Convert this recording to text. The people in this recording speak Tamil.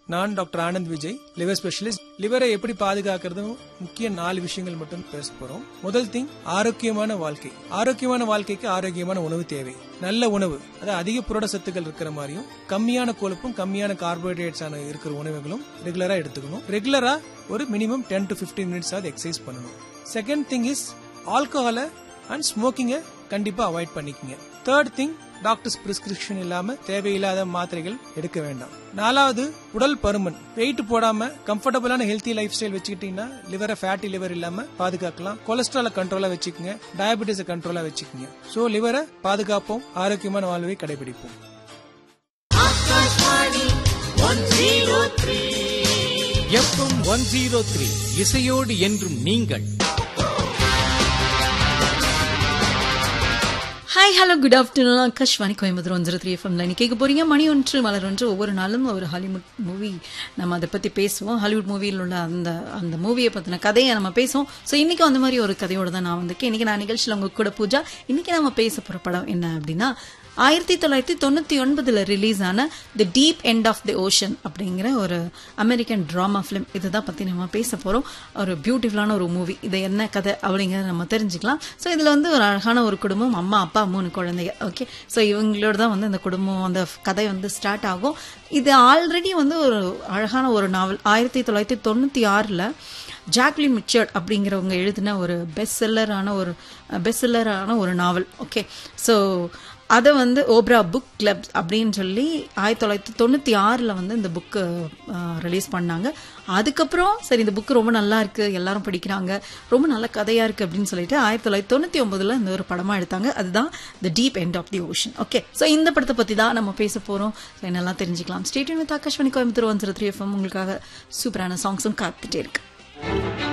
நான் doctor Anand Vijay liver specialist லிவரை எப்படி பாதுகாக்கிறதும் முக்கிய நாலு விஷயங்கள் மட்டும் பேச போறோம் முதல் திங் ஆரோக்கியமான வாழ்க்கை ஆரோக்கியமான வாழ்க்கைக்கு ஆரோக்கியமான உணவு தேவை நல்ல உணவு அதாவது அதிக புரட சத்துக்கள் இருக்கிற மாதிரியும் கம்மியான கொழுப்பும் கம்மியான கார்போஹைட்ரேட்ஸ் ஆன இருக்கிற உணவுகளும் ரெகுலரா எடுத்துக்கணும் ரெகுலரா ஒரு minimum ten to fifteen minutes ஆகுது எக்ஸசைஸ் பண்ணணும் செகண்ட் திங் இஸ் ஆல்கஹாலை அண்ட் ஸ்மோக்கிங்கை கண்டிப்பா அவாய்ட் பண்ணிக்கங்க தேர்ட் திங் டாக்டர்ஸ் பிரிஸ்கிரிப்ஷன் இல்லாம தேவையில்லாத மாத்திரைகள் எடுக்க வேண்டாம் நாலாவது உடல் பருமன் வெயிட் போடாம கம்ஃபர்டபுளான ஹெல்த்தி லைஃப் ஸ்டைல் வச்சுக்கிட்டீங்கன்னா லிவரை ஃபேட்டி லிவர் இல்லாம பாதுகாக்கலாம் கொலஸ்ட்ரால கண்ட்ரோலா வச்சுக்கோங்க டயபெட்டிஸை கண்ட்ரோலா வச்சுக்கோங்க சோ லிவரை பாதுகாப்போம் ஆரோக்கியமான வாழ்வை கடைபிடிப்போம் எஃப்எம் ஒன் ஜீரோ த்ரீ இசையோடு என்றும் நீங்கள் hi hello good afternoon Akashvani Coimbatore one zero three எஃப்எம்ல நீ கேட்க போறீங்க மணி ஒன்று மலர் ஒன்று ஒவ்வொரு நாளும் ஒரு ஹாலிவுட் மூவி நம்ம அதை பத்தி பேசுவோம் ஹாலிவுட் மூவியில் உள்ள அந்த அந்த மூவியை பத்தின கதையை நம்ம பேசுவோம் ஸோ இன்னைக்கு அந்த மாதிரி ஒரு கதையோட தான் நான் வந்திருக்கேன் இன்னைக்கு நான் நிகழ்ச்சியில் உங்க கூட பூஜா இன்னைக்கு நம்ம பேச போற படம் என்ன அப்படின்னா ஆயிரத்தி தொள்ளாயிரத்தி தொண்ணூத்தி ஒன்பதுல ரிலீஸ் ஆன the deep end of the ocean அப்படிங்கிற ஒரு அமெரிக்கன் டிராமா ஃபிலிம் இதுதான் பத்தி நம்ம பேச போறோம் ஒரு பியூட்டிஃபுல்லான ஒரு மூவி இது என்ன கதை அப்படிங்கறத நம்ம தெரிஞ்சுக்கலாம் ஸோ இதுல வந்து ஒரு அழகான ஒரு குடும்பம் அம்மா அப்பா மூணு குழந்தைங்க ஓகே ஸோ இவங்களோட தான் வந்து இந்த குடும்பம் அந்த கதை வந்து ஸ்டார்ட் ஆகும் இது ஆல்ரெடி வந்து ஒரு அழகான ஒரு நாவல் ஆயிரத்தி தொள்ளாயிரத்தி தொண்ணூத்தி ஆறுல ஜாக்லின் மிச்சர்ட் அப்படிங்கிறவங்க எழுதின ஒரு பெஸ்ட் செல்லரான ஒரு பெஸ்ட் செல்லரான ஒரு நாவல் ஓகே ஸோ அதை வந்து ஓப்ரா புக் கிளப் அப்படின்னு சொல்லி ஆயிரத்தி தொள்ளாயிரத்தி தொண்ணூற்றி ஆறில் வந்து இந்த புக்கு ரிலீஸ் பண்ணாங்க அதுக்கப்புறம் சரி இந்த புக்கு ரொம்ப நல்லா இருக்கு எல்லாரும் படிக்கிறாங்க ரொம்ப நல்ல கதையா இருக்கு அப்படின்னு சொல்லிட்டு ஆயிரத்தி தொள்ளாயிரத்தி தொண்ணூற்றி ஒன்பதுல இந்த ஒரு படமா எடுத்தாங்க அதுதான் the deep end of the ocean okay so இந்த படத்தை பற்றி தான் நம்ம பேச போகிறோம் என்னெல்லாம் தெரிஞ்சுக்கலாம் stay tune with Akashvani Coimbatore one three FM உங்களுக்காக சூப்பரான சாங்ஸும் காத்துட்டே இருக்கு